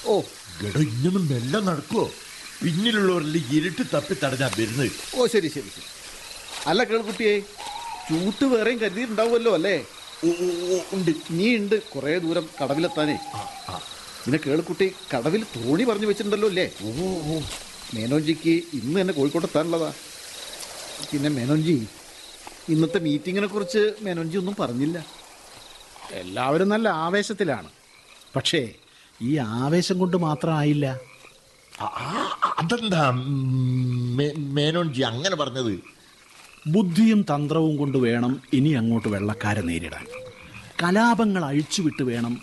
ഓ ഗടോ ഇങ്ങനെ മെല്ലെ നടക്കുവോ പിന്നിലുള്ളവരിൽ ഇരുട്ട് തപ്പി തടഞ്ഞാ വരുന്നത് ഓ ശരി ശരി ശരി അല്ല കേൾക്കുട്ടിയെ ചൂട്ട് വേറെയും കരുതിയിട്ടുണ്ടാവുമല്ലോ അല്ലേ ഓ, ഓ, ഓ, ഉണ്ട് നീ ഉണ്ട് കുറേ ദൂരം കടവിലെത്താനേ ആ, ആ. പിന്നെ കേൾക്കുട്ടി കടവിൽ തോണി പറഞ്ഞു വെച്ചിട്ടുണ്ടല്ലോ അല്ലേ ഓ, ഓ. മേനോൻജിക്ക് ഇന്ന് തന്നെ കോഴിക്കോട്ട് എത്താനുള്ളതാ പിന്നെ മേനോൻജി ഇന്നത്തെ മീറ്റിങ്ങിനെ കുറിച്ച് മേനോൻജി ഒന്നും പറഞ്ഞില്ല എല്ലാവരും നല്ല ആവേശത്തിലാണ് പക്ഷേ ഈ ആവേശം കൊണ്ട് മാത്രമായില്ല ആ, ആ, അതെന്താ മേ- മേനോൻജി അങ്ങനെ പറഞ്ഞത് ബുദ്ധിയും തന്ത്രവും കൊണ്ട് വേണം ഇനി അങ്ങോട്ട് വെള്ളക്കാരെ നേരിടാൻ കലാപങ്ങൾ അഴിച്ചുവിട്ട് വേണം